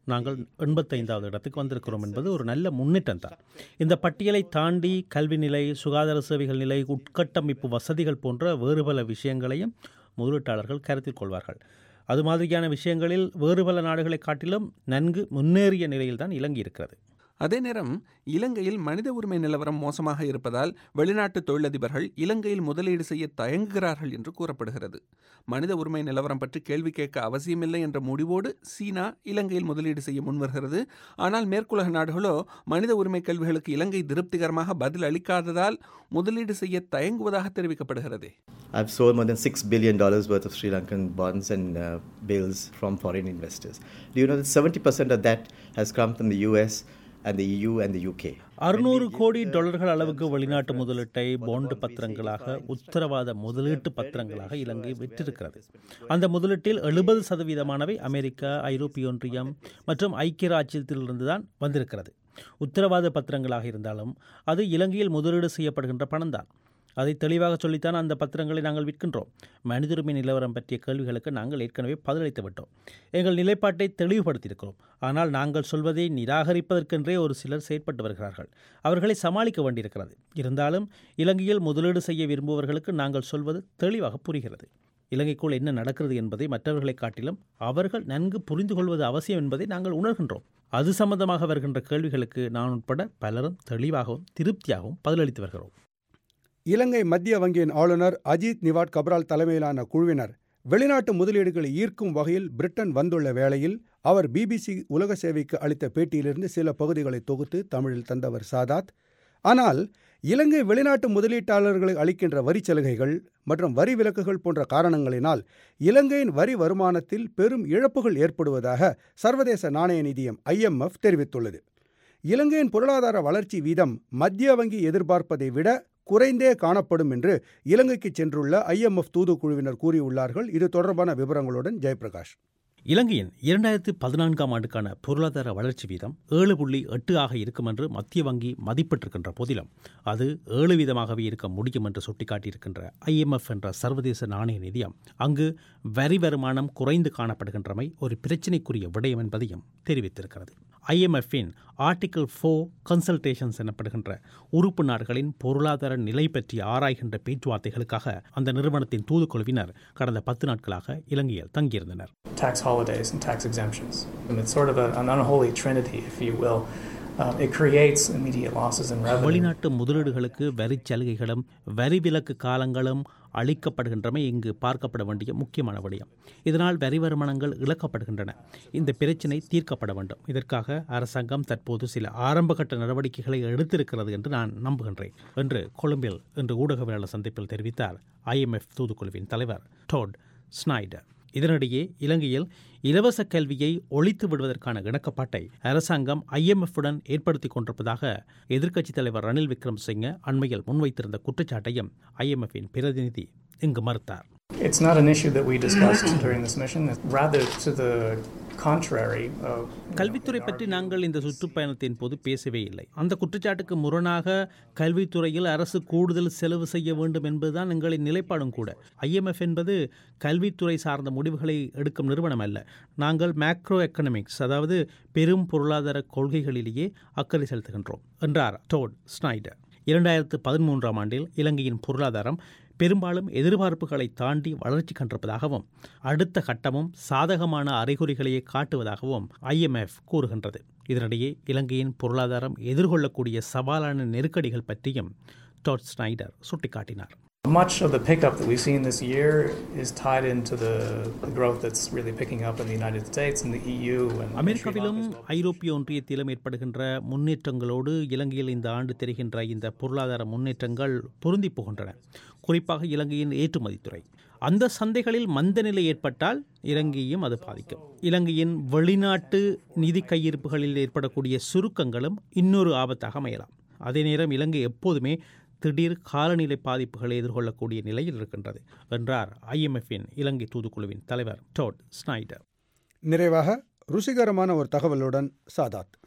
நாங்கள் எண்பத்தைந்தாவது இடத்துக்கு வந்திருக்கிறோம் என்பது ஒரு நல்ல முன்னேற்றம் தான் இந்த பட்டியலை தாண்டி கல்வி நிலை சுகாதார சேவைகள் நிலை உட்கட்டமைப்பு வசதிகள் போன்ற வேறு பல விஷயங்களையும் முதலீட்டாளர்கள் கருத்தில் கொள்வார்கள் அது மாதிரியான விஷயங்களில் வேறு பல நாடுகளை காட்டிலும் நன்கு முன்னேறிய நிலையில்தான் இலங்கை இருக்கிறது அதே நேரம் இலங்கையில் மனித உரிமை நிலவரம் மோசமாக இருப்பதால் வெளிநாட்டு தொழிலதிபர்கள் இலங்கையில் முதலீடு செய்ய தயங்குகிறார்கள் என்று கூறப்படுகிறது மனித உரிமை நிலவரம் பற்றி கேள்வி கேட்க அவசியமில்லை என்ற முடிவோடு சீனா இலங்கையில் முதலீடு செய்ய முன்வருகிறது ஆனால் மேற்குலக நாடுகளோ மனித உரிமை கேள்விகளுக்கு இலங்கை திருப்திகரமாக பதில் அளிக்காததால் முதலீடு செய்ய தயங்குவதாக தெரிவிக்கப்படுகிறது I've sold more than $6 billion worth of Sri Lankan bonds and uh, bills from foreign investors. Do you know that 70% of that has come from the US and the EU and the UK? அறுநூறு கோடி டாலர்கள் அளவுக்கு வெளிநாட்டு முதலீட்டை பாண்டு பத்திரங்களாக உத்தரவாத முதலீட்டு பத்திரங்களாக இலங்கை விற்றிருக்கிறது அந்த முதலீட்டில் எழுபது சதவீதமானவை அமெரிக்கா ஐரோப்பிய ஒன்றியம் மற்றும் ஐக்கிய ராஜ்யத்திலிருந்து தான் வந்திருக்கிறது உத்தரவாத பத்திரங்களாக இருந்தாலும் அது இலங்கையில் முதலீடு செய்யப்படுகின்ற பணம்தான் அதை தெளிவாக சொல்லித்தான் அந்த பத்திரங்களை நாங்கள் விற்கின்றோம் மனிதுரிமை நிலவரம் பற்றிய கேள்விகளுக்கு நாங்கள் ஏற்கனவே பதிலளித்து விட்டோம் எங்கள் நிலைப்பாட்டை தெளிவுபடுத்தியிருக்கிறோம் ஆனால் நாங்கள் சொல்வதை நிராகரிப்பதற்கென்றே ஒரு சிலர் செயற்பட்டு வருகிறார்கள் அவர்களை சமாளிக்க வேண்டியிருக்கிறது இருந்தாலும் இலங்கையில் முதலீடு செய்ய விரும்புபவர்களுக்கு நாங்கள் சொல்வது தெளிவாக புரிகிறது இலங்கைக்குள் என்ன நடக்கிறது என்பதை மற்றவர்களை காட்டிலும் அவர்கள் நன்கு புரிந்து கொள்வது அவசியம் என்பதை நாங்கள் உணர்கின்றோம் அது சம்பந்தமாக வருகின்ற கேள்விகளுக்கு நான் உட்பட பலரும் தெளிவாகவும் திருப்தியாகவும் பதிலளித்து வருகிறோம் இலங்கை மத்திய வங்கியின் ஆளுநர் அஜித் நிவாட் கப்ரால் தலைமையிலான குழுவினர் வெளிநாட்டு முதலீடுகளை ஈர்க்கும் வகையில் பிரிட்டன் வந்துள்ள வேளையில் அவர் பிபிசி உலக சேவைக்கு அளித்த பேட்டியிலிருந்து சில பகுதிகளை தொகுத்து தமிழில் தந்தவர் சாதாத் ஆனால் இலங்கை வெளிநாட்டு முதலீட்டாளர்களை அளிக்கின்ற வரி சலுகைகள் மற்றும் வரி விலக்குகள் போன்ற காரணங்களினால் இலங்கையின் வரி வருமானத்தில் பெரும் இழப்புகள் ஏற்படுவதாக சர்வதேச நாணய நிதியம் ஐஎம்எஃப் தெரிவித்துள்ளது இலங்கையின் பொருளாதார வளர்ச்சி வீதம் மத்திய வங்கி எதிர்பார்ப்பதை விட குறைந்தே காணப்படும் என்று இலங்கைக்கு சென்றுள்ள ஐஎம்எஃப் தூதுக்குழுவினர் கூறியுள்ளார்கள் இது தொடர்பான விவரங்களுடன் ஜெயபிரகாஷ் இலங்கையின் இரண்டாயிரத்து பதினான்காம் ஆண்டுக்கான பொருளாதார வளர்ச்சி வீதம் ஏழு புள்ளி எட்டு ஆக இருக்கும் என்று மத்திய வங்கி மதிப்பிட்டிருக்கின்ற போதிலும் அது ஏழு வீதமாகவே இருக்க முடியும் என்று சுட்டிக்காட்டியிருக்கின்ற ஐஎம்எஃப் என்ற சர்வதேச நாணய நிதியம் அங்கு வரி வருமானம் குறைந்து காணப்படுகின்றமை ஒரு பிரச்சினைக்குரிய விடயம் என்பதையும் தெரிவித்திருக்கிறது ஐஎம்எஃப்பின் ஆர்டிகிள் ஃபோர் கன்சல்டேஷன்ஸ் எனப்படுகின்ற உறுப்பு நாடுகளின் பொருளாதார நிலை பற்றி ஆராய்கின்ற பேச்சுவார்த்தைகளுக்காக அந்த நிறுவனத்தின் தூதுக்குழுவினர் கடந்த பத்து நாட்களாக இலங்கையில் தங்கியிருந்தனர் tax holidays and tax exemptions. And it's sort of a, an unholy trinity, if you will. Um, it creates immediate losses in revenue. வெளிநாட்டு முதலீடுகளுக்கு வரி சலுகைகளும் வரி விலக்கு காலங்களும் அளிக்கப்படுகின்றமை இங்கு பார்க்கப்பட வேண்டிய முக்கியமான விடயம் இதனால் வரி வருமானங்கள் இழக்கப்படுகின்றன இந்த பிரச்சினை தீர்க்கப்பட வேண்டும் இதற்காக அரசாங்கம் தற்போது சில ஆரம்பகட்ட நடவடிக்கைகளை எடுத்திருக்கிறது என்று நான் நம்புகின்றேன் என்று கொழும்பில் இன்று ஊடகவியலாளர் சந்திப்பில் தெரிவித்தார் ஐஎம்எஃப் தூதுக்குழுவின் தலைவர் டோட் ஸ்னைடர் இதனிடையே இலங்கையில் இலவச கல்வியை ஒழித்து விடுவதற்கான இணக்கப்பாட்டை அரசாங்கம் ஐஎம்எஃப்புடன் ஏற்படுத்தி கொண்டிருப்பதாக எதிர்க்கட்சித் தலைவர் ரணில் விக்ரமசிங்க அண்மையில் முன்வைத்திருந்த குற்றச்சாட்டையும் ஐஎம்எஃப்பின் பிரதிநிதி இங்கு மறுத்தார் It's not an issue that we discussed during this mission. Rather, to the contrary. Uh, கல்வித்துறை பற்றி நாங்கள் இந்த சுற்றுப்பயணத்தின் போது பேசவே இல்லை அந்த குற்றச்சாட்டுக்கு முரணாக கல்வித்துறையில் அரசு கூடுதல் செலவு செய்ய வேண்டும் என்பதுதான் எங்களின் நிலைப்பாடும் கூட ஐஎம்எஃப் என்பது கல்வித்துறை சார்ந்த முடிவுகளை எடுக்கும் நிறுவனம் அல்ல நாங்கள் மேக்ரோ எக்கனாமிக்ஸ் அதாவது பெரும் பொருளாதார கொள்கைகளிலேயே அக்கறை செலுத்துகின்றோம் என்றார் டோட் ஸ்னைடர் இரண்டாயிரத்து பதிமூன்றாம் ஆண்டில் இலங்கையின் பொருளாதாரம் பெரும்பாலும் எதிர்பார்ப்புகளை தாண்டி வளர்ச்சி கண்டிருப்பதாகவும் அடுத்த கட்டமும் சாதகமான அறிகுறிகளையே காட்டுவதாகவும் ஐஎம்எஃப் கூறுகின்றது இதனிடையே இலங்கையின் பொருளாதாரம் எதிர்கொள்ளக்கூடிய சவாலான நெருக்கடிகள் பற்றியும் டாட் ஸ்னைடர் சுட்டிக்காட்டினார் Much of the pickup that we've seen this year is tied into the, the growth that's really picking up in the United States and the EU. And அமெரிக்காவிலும் ஐரோப்பிய ஒன்றியத்திலும் ஏற்படுகின்ற முன்னேற்றங்களோடு இலங்கையில் இந்த ஆண்டு தெரிகின்ற இந்த பொருளாதார முன்னேற்றங்கள் பொருந்தி போகின்றன குறிப்பாக இலங்கையின் ஏற்றுமதித்துறை அந்த சந்தைகளில் மந்த நிலை ஏற்பட்டால் இலங்கையும் அது பாதிக்கும் இலங்கையின் வெளிநாட்டு நிதி கையிருப்புகளில் ஏற்படக்கூடிய சுருக்கங்களும் இன்னொரு ஆபத்தாக அமையலாம் அதே நேரம் இலங்கை எப்போதுமே திடீர் காலநிலை பாதிப்புகளை எதிர்கொள்ளக்கூடிய நிலையில் இருக்கின்றது என்றார் ஐஎம்எஃப்பின் இலங்கை தூதுக்குழுவின் தலைவர் டோட் ஸ்னைடர் நிறைவாக ருசிகரமான ஒரு தகவலுடன் சாதாத்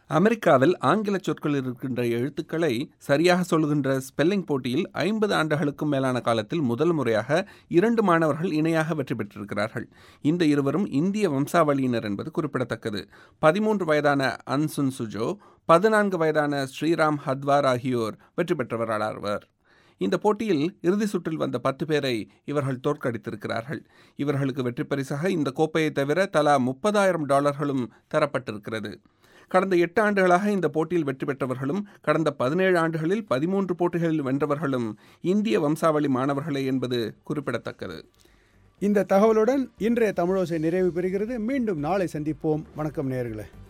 அமெரிக்காவில் ஆங்கில சொற்கள் இருக்கின்ற எழுத்துக்களை சரியாக சொல்கின்ற ஸ்பெல்லிங் போட்டியில் ஐம்பது ஆண்டுகளுக்கும் மேலான காலத்தில் முதல் முறையாக இரண்டு மாணவர்கள் இணையாக வெற்றி பெற்றிருக்கிறார்கள் இந்த இருவரும் இந்திய வம்சாவளியினர் என்பது குறிப்பிடத்தக்கது பதிமூன்று வயதான அன்சுன் சுஜோ பதினான்கு வயதான ஸ்ரீராம் ஹத்வார் ஆகியோர் வெற்றி பெற்றவர்களாவர் இந்த போட்டியில் இறுதி சுற்றில் வந்த பத்து பேரை இவர்கள் தோற்கடித்திருக்கிறார்கள் இவர்களுக்கு வெற்றி பரிசாக இந்த கோப்பையை தவிர தலா முப்பதாயிரம் டாலர்களும் தரப்பட்டிருக்கிறது கடந்த எட்டு ஆண்டுகளாக இந்த போட்டியில் வெற்றி பெற்றவர்களும் கடந்த பதினேழு ஆண்டுகளில் பதிமூன்று போட்டிகளில் வென்றவர்களும் இந்திய வம்சாவளி மாணவர்களே என்பது குறிப்பிடத்தக்கது இந்த தகவலுடன் இன்றைய தமிழோசை நிறைவு பெறுகிறது மீண்டும் நாளை சந்திப்போம் வணக்கம் நேயர்களே